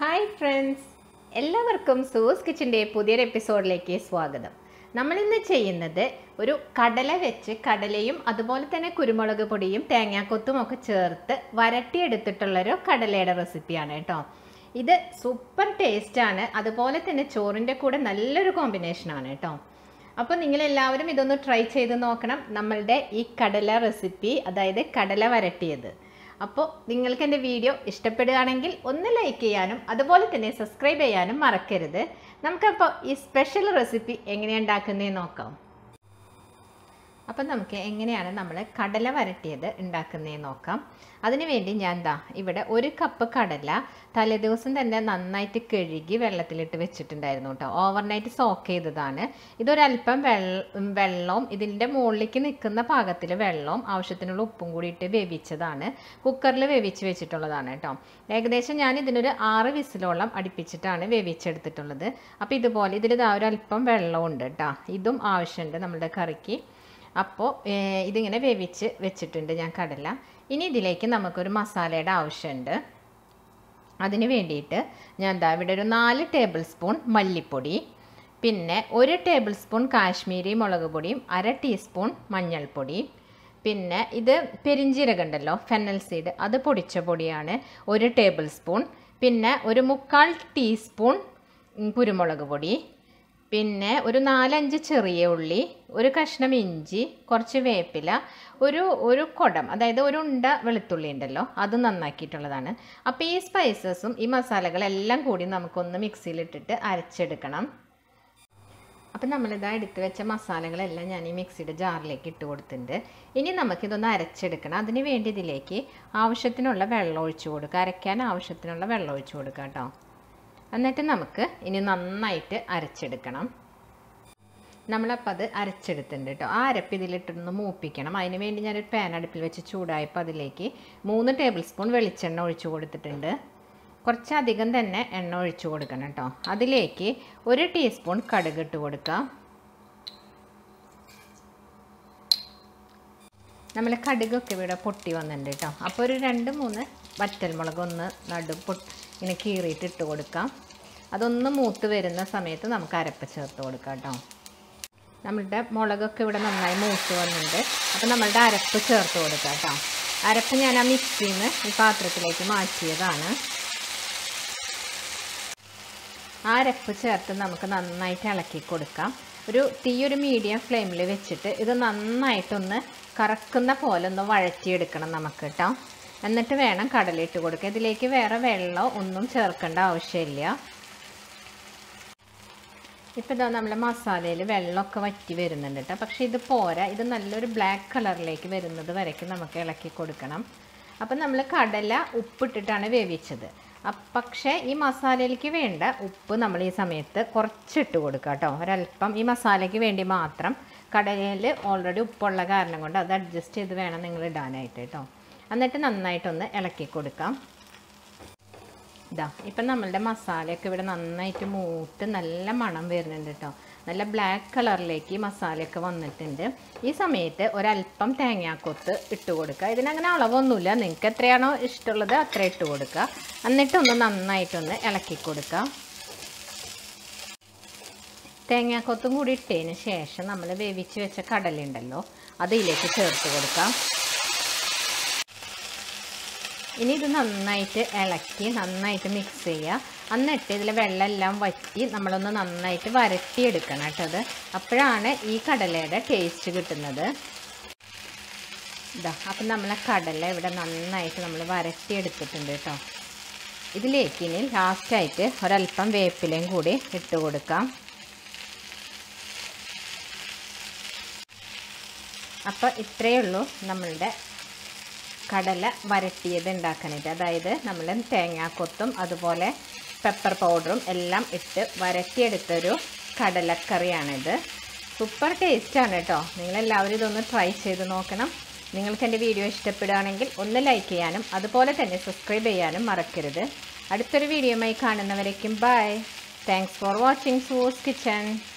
hi friends എല്ലാവർക്കും സൂസ് കിച്ചൻ്റെ പുതിയൊരു എപ്പിസോഡിലേക്ക് സ്വാഗതം നമ്മളിന്ന് ചെയ്യുന്നത് ഒരു കടല വെച്ച് കടലയും അതുപോലെ തന്നെ കുരുമുളക് പൊടിയും തേങ്ങാക്കൊത്തും ഒക്കെ ചേർത്ത് വരട്ടിയെടുത്തിട്ടുള്ളൊരു കടലയുടെ റെസിപ്പിയാണ് കേട്ടോ ഇത് സൂപ്പർ ടേസ്റ്റാണ് അതുപോലെ തന്നെ ചോറിൻ്റെ കൂടെ നല്ലൊരു കോമ്പിനേഷനാണ് കേട്ടോ അപ്പോൾ നിങ്ങളെല്ലാവരും ഇതൊന്ന് ട്രൈ ചെയ്ത് നോക്കണം നമ്മളുടെ ഈ കടല റെസിപ്പി അതായത് കടല വരട്ടിയത് അപ്പോൾ നിങ്ങൾക്ക് എൻ്റെ വീഡിയോ ഇഷ്ടപ്പെടുകയാണെങ്കിൽ ഒന്ന് ലൈക്ക് ചെയ്യാനും അതുപോലെ തന്നെ സബ്സ്ക്രൈബ് ചെയ്യാനും മറക്കരുത് നമുക്കപ്പോൾ ഈ സ്പെഷ്യൽ റെസിപ്പി എങ്ങനെയാണ് ഉണ്ടാക്കുന്നതെന്ന് നോക്കാം അപ്പം നമുക്ക് എങ്ങനെയാണ് നമ്മൾ കടല വരട്ടിയത് ഉണ്ടാക്കുന്നതെന്ന് നോക്കാം അതിന് വേണ്ടി ഞാൻ ദാ ഇവിടെ ഒരു കപ്പ് കടല തലേദിവസം തന്നെ നന്നായിട്ട് കഴുകി വെള്ളത്തിലിട്ട് വെച്ചിട്ടുണ്ടായിരുന്നു കേട്ടോ ഓവർനൈറ്റ് സോക്ക് ചെയ്തതാണ് ഇതൊരല്പം വെള്ളം വെള്ളവും ഇതിൻ്റെ മുകളിലേക്ക് നിൽക്കുന്ന പാകത്തിൽ വെള്ളവും ആവശ്യത്തിനുള്ള ഉപ്പും കൂടി ഇട്ട് വേവിച്ചതാണ് കുക്കറിൽ വേവിച്ച് വെച്ചിട്ടുള്ളതാണ് കേട്ടോ ഏകദേശം ഞാൻ ഇതിനൊരു ആറ് വിസിലോളം അടുപ്പിച്ചിട്ടാണ് വേവിച്ചെടുത്തിട്ടുള്ളത് അപ്പോൾ ഇതുപോലെ ഇതിൽ ഇതാ ഒരല്പം വെള്ളമുണ്ട് കേട്ടോ ഇതും ആവശ്യമുണ്ട് നമ്മുടെ കറിക്ക് അപ്പോൾ ഇതിങ്ങനെ വേവിച്ച് വെച്ചിട്ടുണ്ട് ഞാൻ കടല ഇനി ഇതിലേക്ക് നമുക്കൊരു മസാലയുടെ ആവശ്യമുണ്ട് അതിന് വേണ്ടിയിട്ട് ഞാൻ എന്താ ഇവിടെ ഒരു നാല് ടേബിൾ സ്പൂൺ മല്ലിപ്പൊടി പിന്നെ ഒരു ടേബിൾ സ്പൂൺ കാശ്മീരി മുളക് പൊടിയും അര ടീസ്പൂൺ മഞ്ഞൾപ്പൊടി പിന്നെ ഇത് പെരിഞ്ചീരകം ഉണ്ടല്ലോ ഫെന്നൽ സീഡ് അത് പൊടിച്ച പൊടിയാണ് ഒരു ടേബിൾ സ്പൂൺ പിന്നെ ഒരു മുക്കാൽ ടീസ്പൂൺ കുരുമുളക് പൊടി പിന്നെ ഒരു നാലഞ്ച് ചെറിയ ഉള്ളി ഒരു കഷ്ണം ഇഞ്ചി കുറച്ച് വേപ്പില ഒരു ഒരു കുടം അതായത് ഒരു ഉണ്ട വെളുത്തുള്ളി ഉണ്ടല്ലോ അത് നന്നാക്കിയിട്ടുള്ളതാണ് അപ്പോൾ ഈ സ്പൈസസും ഈ മസാലകളെല്ലാം കൂടി നമുക്കൊന്ന് മിക്സിയിലിട്ടിട്ട് അരച്ചെടുക്കണം അപ്പം നമ്മളിതാ എടുത്ത് വെച്ച മസാലകളെല്ലാം ഞാൻ ഈ മിക്സിയുടെ ജാറിലേക്ക് ഇട്ട് കൊടുത്തിട്ടുണ്ട് ഇനി നമുക്കിതൊന്ന് അരച്ചെടുക്കണം അതിന് വേണ്ടി ഇതിലേക്ക് ആവശ്യത്തിനുള്ള വെള്ളം ഒഴിച്ചു കൊടുക്കുക അരയ്ക്കാൻ ആവശ്യത്തിനുള്ള വെള്ളം ഒഴിച്ചു കൊടുക്കുക കേട്ടോ എന്നിട്ട് നമുക്ക് ഇനി നന്നായിട്ട് അരച്ചെടുക്കണം നമ്മളപ്പോൾ അത് അരച്ചെടുത്തിട്ടുണ്ട് കേട്ടോ ആ അരപ്പ് ഇതിലിട്ടൊന്ന് മൂപ്പിക്കണം അതിന് വേണ്ടി ഞാനൊരു പാൻ അടുപ്പിൽ വെച്ച് ചൂടായപ്പോൾ അതിലേക്ക് മൂന്ന് ടേബിൾ സ്പൂൺ വെളിച്ചെണ്ണ ഒഴിച്ചു കൊടുത്തിട്ടുണ്ട് കുറച്ചധികം തന്നെ എണ്ണ ഒഴിച്ചു കൊടുക്കണം കേട്ടോ അതിലേക്ക് ഒരു ടീസ്പൂൺ കടുക് ഇട്ട് കൊടുക്കാം നമ്മൾ കടുകൊക്കെ ഇവിടെ പൊട്ടി വന്നിട്ടുണ്ട് കേട്ടോ അപ്പോൾ ഒരു രണ്ട് മൂന്ന് വറ്റൽമുളക് ഒന്ന് നടു പൊട്ട് ഇങ്ങനെ കീറിയിട്ട് ഇട്ട് കൊടുക്കാം അതൊന്ന് മൂത്ത് വരുന്ന സമയത്ത് നമുക്ക് അരപ്പ് ചേർത്ത് കൊടുക്കാം കേട്ടോ നമ്മളുടെ മുളകൊക്കെ ഇവിടെ നന്നായി മൂത്ത് വന്നിട്ടുണ്ട് അപ്പോൾ നമ്മളുടെ അരപ്പ് ചേർത്ത് കൊടുക്കാം കേട്ടോ അരപ്പ് ഞാൻ ആ മിക്സിയിൽ നിന്ന് ഈ പാത്രത്തിലേക്ക് മാറ്റിയതാണ് ആ അരപ്പ് ചേർത്ത് നമുക്ക് നന്നായിട്ട് ഇളക്കി കൊടുക്കാം ഒരു തീ ഒരു മീഡിയം ഫ്ലെയിമിൽ വെച്ചിട്ട് ഇത് നന്നായിട്ടൊന്ന് കറക്കുന്ന പോലെ ഒന്ന് വഴറ്റിയെടുക്കണം നമുക്ക് കേട്ടോ എന്നിട്ട് വേണം കടലിട്ട് കൊടുക്കുക ഇതിലേക്ക് വേറെ വെള്ളം ഒന്നും ചേർക്കേണ്ട ആവശ്യമില്ല ഇപ്പോൾ ഇതാ നമ്മളെ മസാലയിൽ വെള്ളമൊക്കെ വറ്റി വരുന്നുണ്ട് കേട്ടോ പക്ഷേ ഇത് പോരാ ഇത് നല്ലൊരു ബ്ലാക്ക് കളറിലേക്ക് വരുന്നത് വരയ്ക്ക് നമുക്ക് ഇളക്കി കൊടുക്കണം അപ്പം നമ്മൾ കടല ഉപ്പിട്ടിട്ടാണ് വേവിച്ചത് പക്ഷേ ഈ മസാലയിലേക്ക് വേണ്ട ഉപ്പ് നമ്മൾ ഈ സമയത്ത് കുറച്ചിട്ട് കൊടുക്കുക കേട്ടോ ഒരല്പം ഈ മസാലയ്ക്ക് വേണ്ടി മാത്രം കടലയിൽ ഓൾറെഡി ഉപ്പുള്ള കാരണം കൊണ്ട് അത് അഡ്ജസ്റ്റ് ചെയ്ത് വേണം നിങ്ങൾ ഇടാനായിട്ട് കേട്ടോ എന്നിട്ട് നന്നായിട്ടൊന്ന് ഇളക്കി കൊടുക്കാം ഇതാ ഇപ്പം നമ്മളുടെ മസാലയൊക്കെ ഇവിടെ നന്നായിട്ട് മൂത്ത് നല്ല മണം വരുന്നുണ്ട് കേട്ടോ നല്ല ബ്ലാക്ക് കളറിലേക്ക് മസാലയൊക്കെ വന്നിട്ടുണ്ട് ഈ സമയത്ത് ഒരല്പം തേങ്ങാക്കൊത്ത് ഇട്ട് കൊടുക്കുക ഇതിനങ്ങനെ അളവൊന്നുമില്ല നിങ്ങൾക്ക് എത്രയാണോ ഇഷ്ടമുള്ളത് അത്ര ഇട്ട് കൊടുക്കുക എന്നിട്ടൊന്ന് നന്നായിട്ടൊന്ന് ഇളക്കി കൊടുക്കുക തേങ്ങാക്കൊത്തും കൂടി ഇട്ടതിന് ശേഷം നമ്മൾ വേവിച്ച് വെച്ച കടലുണ്ടല്ലോ അതിലേക്ക് ചേർത്ത് കൊടുക്കാം ഇനി ഇത് നന്നായിട്ട് ഇളക്കി നന്നായിട്ട് മിക്സ് ചെയ്യുക എന്നിട്ട് ഇതിൽ വെള്ളമെല്ലാം വറ്റി നമ്മളൊന്ന് നന്നായിട്ട് വരട്ടിയെടുക്കണം കേട്ടോ അത് അപ്പോഴാണ് ഈ കടലയുടെ ടേസ്റ്റ് കിട്ടുന്നത് ഇതാ അപ്പം നമ്മളെ കടല ഇവിടെ നന്നായിട്ട് നമ്മൾ വരട്ടിയെടുത്തിട്ടുണ്ട് കേട്ടോ ഇതിലേക്ക് ഇനി ലാസ്റ്റായിട്ട് ഒരല്പം വേപ്പിലയും കൂടി ഇട്ട് കൊടുക്കാം അപ്പോൾ ഇത്രയേ ഉള്ളൂ നമ്മളുടെ കടല വരട്ടിയത് ഉണ്ടാക്കാനായിട്ട് അതായത് നമ്മൾ തേങ്ങാക്കൊത്തും അതുപോലെ പെപ്പർ പൗഡറും എല്ലാം ഇട്ട് വരട്ടിയെടുത്തൊരു കടലക്കറിയാണിത് സൂപ്പർ ടേസ്റ്റാണ് കേട്ടോ നിങ്ങളെല്ലാവരും ഇതൊന്ന് ട്രൈ ചെയ്ത് നോക്കണം നിങ്ങൾക്ക് എൻ്റെ വീഡിയോ ഇഷ്ടപ്പെടുകയാണെങ്കിൽ ഒന്ന് ലൈക്ക് ചെയ്യാനും അതുപോലെ തന്നെ സബ്സ്ക്രൈബ് ചെയ്യാനും മറക്കരുത് അടുത്തൊരു വീഡിയോയുമായി കാണുന്നവരേക്കും bye thanks for watching Sue's kitchen